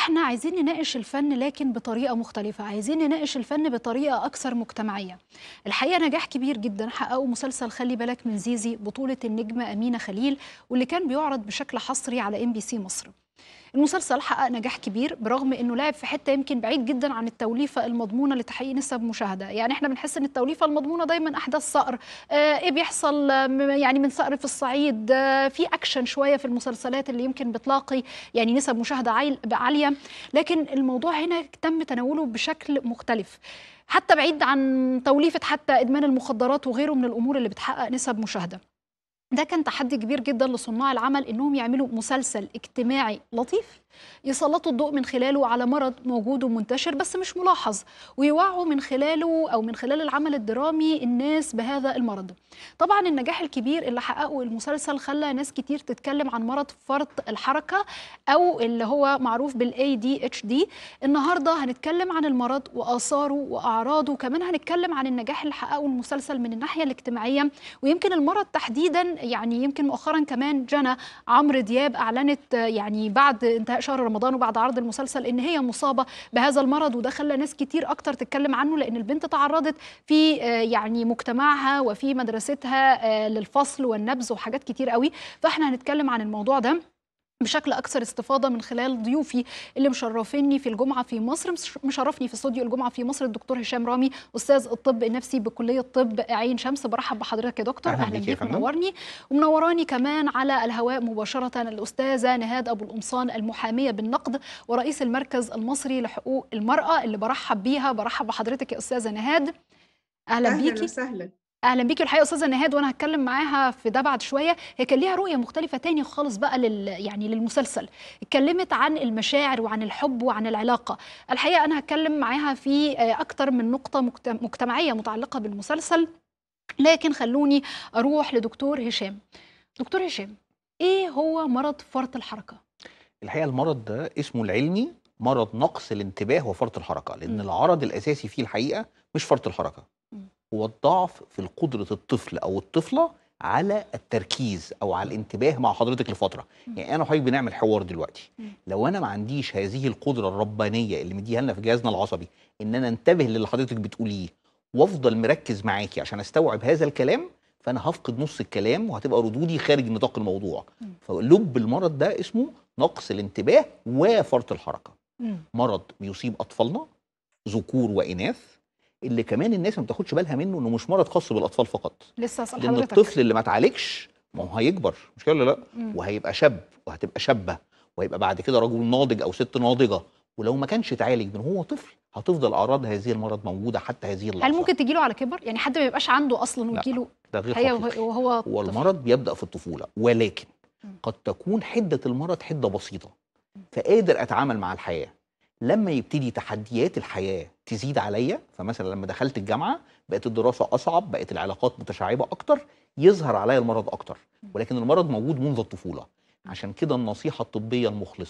احنا عايزين نناقش الفن لكن بطريقه مختلفه عايزين نناقش الفن بطريقه اكثر مجتمعيه الحقيقه نجاح كبير جدا حققه مسلسل خلي بالك من زيزي بطوله النجمه امينه خليل واللي كان بيعرض بشكل حصري على ام بي سي مصر المسلسل حقق نجاح كبير برغم انه لعب في حته يمكن بعيد جدا عن التوليفه المضمونه لتحقيق نسب مشاهده يعني احنا بنحس ان التوليفه المضمونه دايما احداث صقر آه ايه بيحصل آه، م- يعني من صقر في الصعيد آه في اكشن شويه في المسلسلات اللي يمكن بتلاقي يعني نسب مشاهده عايل- عاليه لكن الموضوع هنا تم تناوله بشكل مختلف حتى بعيد عن توليفه حتى ادمان المخدرات وغيره من الامور اللي بتحقق نسب مشاهده ده كان تحدي كبير جدا لصناع العمل انهم يعملوا مسلسل اجتماعي لطيف يسلطوا الضوء من خلاله على مرض موجود ومنتشر بس مش ملاحظ ويوعوا من خلاله او من خلال العمل الدرامي الناس بهذا المرض. طبعا النجاح الكبير اللي حققه المسلسل خلى ناس كتير تتكلم عن مرض فرط الحركه او اللي هو معروف بالاي دي اتش دي. النهارده هنتكلم عن المرض واثاره واعراضه وكمان هنتكلم عن النجاح اللي حققه المسلسل من الناحيه الاجتماعيه ويمكن المرض تحديدا يعني يمكن مؤخرا كمان جنى عمرو دياب اعلنت آه، يعني بعد انتهاء شهر رمضان وبعد عرض المسلسل ان هي مصابه بهذا المرض وده خلى ناس كتير اكتر تتكلم عنه لان البنت تعرضت في آه، يعني مجتمعها وفي مدرستها آه، للفصل والنبذ وحاجات كتير قوي فاحنا هنتكلم عن الموضوع ده بشكل اكثر استفاضه من خلال ضيوفي اللي مشرفيني في الجمعه في مصر مش- مشرفني في استوديو الجمعه في مصر الدكتور هشام رامي استاذ الطب النفسي بكليه طب عين شمس برحب بحضرتك يا دكتور أهلاً اهلا بيك يا بيك فندم. منورني ومنوراني كمان على الهواء مباشره الاستاذه نهاد ابو القمصان المحاميه بالنقد ورئيس المركز المصري لحقوق المراه اللي برحب بيها برحب بحضرتك يا استاذه نهاد اهلا اهلا بيكي وسهلا اهلا بيكي الحقيقه استاذه نهاد وانا هتكلم معاها في ده بعد شويه هي كان ليها رؤيه مختلفه تاني خالص بقى لل يعني للمسلسل اتكلمت عن المشاعر وعن الحب وعن العلاقه الحقيقه انا هتكلم معاها في آه، اكتر من نقطه مجت- مجتمعيه متعلقه بالمسلسل لكن خلوني اروح لدكتور هشام دكتور هشام ايه هو مرض فرط الحركه الحقيقه المرض ده اسمه العلمي مرض نقص الانتباه وفرط الحركه لان مم. العرض الاساسي فيه الحقيقه مش فرط الحركه مم. هو الضعف في قدره الطفل او الطفله على التركيز او على الانتباه مع حضرتك لفتره مم. يعني انا وحضرتك بنعمل حوار دلوقتي مم. لو انا ما عنديش هذه القدره الربانيه اللي مديها لنا في جهازنا العصبي ان انا انتبه للي حضرتك بتقوليه وافضل مركز معاكي عشان استوعب هذا الكلام فانا هفقد نص الكلام وهتبقى ردودي خارج نطاق الموضوع مم. فلب المرض ده اسمه نقص الانتباه وفرط الحركه مم. مرض بيصيب اطفالنا ذكور واناث اللي كمان الناس ما بتاخدش بالها منه انه مش مرض خاص بالاطفال فقط لسه اسال لان حضرتك الطفل اللي ما اتعالجش ما هو هيكبر مش كده ولا لا مم. وهيبقى شاب وهتبقى شابه وهيبقى بعد كده رجل ناضج او ست ناضجه ولو ما كانش اتعالج من هو طفل هتفضل اعراض هذه المرض موجوده حتى هذه اللحظه هل ممكن تجيله على كبر يعني حد ما يبقاش عنده اصلا لا. ويجيله ده غير هي حقيقي وهو هو طفل. المرض بيبدا في الطفوله ولكن مم. قد تكون حده المرض حده بسيطه فقادر اتعامل مع الحياه لما يبتدي تحديات الحياه تزيد عليا فمثلا لما دخلت الجامعه بقت الدراسه اصعب بقت العلاقات متشعبه اكتر يظهر عليا المرض اكتر ولكن المرض موجود منذ الطفوله عشان كده النصيحه الطبيه المخلصه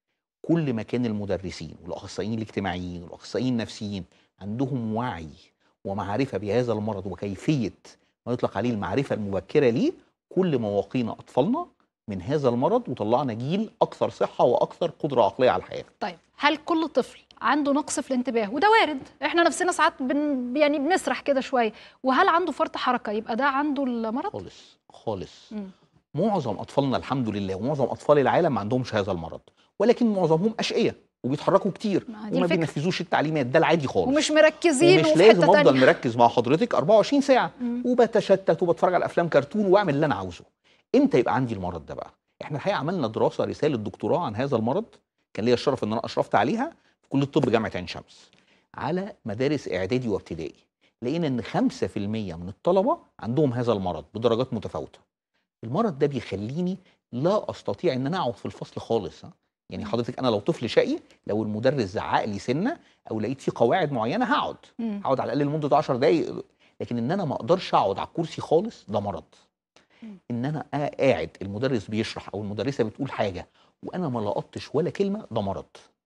كل ما كان المدرسين والاخصائيين الاجتماعيين والاخصائيين النفسيين عندهم وعي ومعرفه بهذا المرض وكيفيه ما يطلق عليه المعرفه المبكره ليه كل ما وقينا اطفالنا من هذا المرض وطلعنا جيل اكثر صحه واكثر قدره عقليه على الحياه طيب هل كل طفل عنده نقص في الانتباه وده وارد احنا نفسنا ساعات بن يعني بنسرح كده شويه وهل عنده فرط حركه يبقى ده عنده المرض خالص خالص مم. معظم اطفالنا الحمد لله ومعظم اطفال العالم ما عندهمش هذا المرض ولكن معظمهم اشقياء وبيتحركوا كتير ما دي وما الفكرة. بينفذوش التعليمات ده العادي خالص ومش مركزين ومش وفي لازم حته افضل تانية مركز مع حضرتك 24 ساعه مم. وبتشتت وبتفرج على افلام كرتون واعمل اللي انا عاوزه امتى يبقى عندي المرض ده بقى احنا الحقيقه عملنا دراسه رساله دكتوراه عن هذا المرض كان ليا الشرف ان انا اشرفت عليها في كليه الطب جامعه عين شمس على مدارس اعدادي وابتدائي لقينا ان 5% من الطلبه عندهم هذا المرض بدرجات متفاوته المرض ده بيخليني لا استطيع ان انا اقعد في الفصل خالص ها؟ يعني مم. حضرتك انا لو طفل شقي لو المدرس زعق لي سنه او لقيت فيه قواعد معينه هقعد مم. هقعد على الاقل لمده 10 دقائق لكن ان انا ما اقدرش اقعد على الكرسي خالص ده مرض مم. ان انا قاعد المدرس بيشرح او المدرسه بتقول حاجه وانا ما لقطتش ولا كلمه ده مرض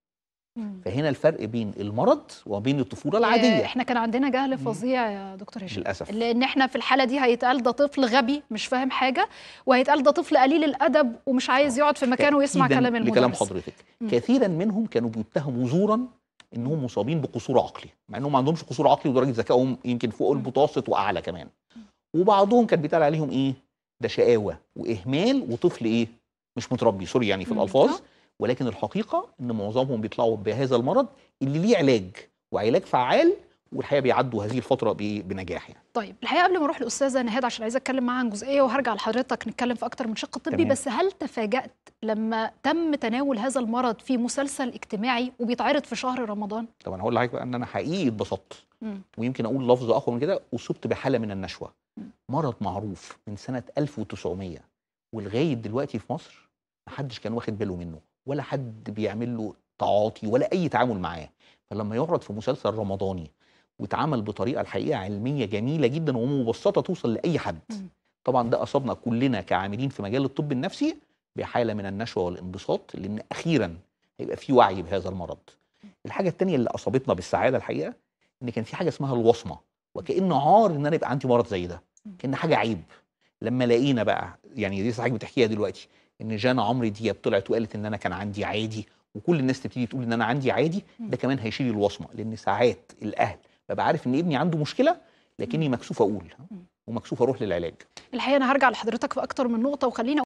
مم. فهنا الفرق بين المرض وبين الطفوله آه، العاديه احنا كان عندنا جهل فظيع يا دكتور هشام للاسف لان احنا في الحاله دي هيتقال ده طفل غبي مش فاهم حاجه وهيتقال ده طفل قليل الادب ومش عايز يقعد في مكانه ويسمع تأكيداً كلام المدرس لكلام حضرتك مم. كثيرا منهم كانوا بيتهموا زورا انهم مصابين بقصور عقلي مع انهم ما عندهمش قصور عقلي ودرجه ذكائهم يمكن فوق مم. المتوسط واعلى كمان وبعضهم كان بيتقال عليهم ايه ده شقاوه واهمال وطفل ايه مش متربي سوري يعني في مم. الالفاظ آه. ولكن الحقيقه ان معظمهم بيطلعوا بهذا المرض اللي ليه علاج وعلاج فعال والحقيقه بيعدوا هذه الفتره بإيه؟ بنجاح يعني طيب الحقيقه قبل ما اروح لاستاذه نهاد عشان عايزه اتكلم معاها عن جزئيه وهرجع لحضرتك نتكلم في اكتر من شق طبي تمام. بس هل تفاجات لما تم تناول هذا المرض في مسلسل اجتماعي وبيتعرض في شهر رمضان طب انا هقول لحضرتك بقى ان انا حقيقي اتبسطت مم. ويمكن اقول لفظ اقوى من كده اصبت بحاله من النشوه مم. مرض معروف من سنه 1900 ولغايه دلوقتي في مصر محدش كان واخد باله منه ولا حد بيعمل له تعاطي ولا اي تعامل معاه فلما يعرض في مسلسل رمضاني واتعمل بطريقه الحقيقه علميه جميله جدا ومبسطه توصل لاي حد مم. طبعا ده اصابنا كلنا كعاملين في مجال الطب النفسي بحاله من النشوه والانبساط لان اخيرا هيبقى في وعي بهذا المرض الحاجه الثانيه اللي اصابتنا بالسعاده الحقيقه ان كان في حاجه اسمها الوصمه وكأن عار ان انا يبقى عندي مرض زي ده كأن حاجه عيب لما لقينا بقى يعني دي حاجه بتحكيها دلوقتي ان جانا عمرو دياب طلعت وقالت ان انا كان عندي عادي وكل الناس تبتدي تقول ان انا عندي عادي ده كمان هيشيل الوصمه لان ساعات الاهل ببقى عارف ان ابني عنده مشكله لكني مكسوف اقول ومكسوف اروح للعلاج الحقيقه انا هرجع لحضرتك في اكتر من نقطه وخلينا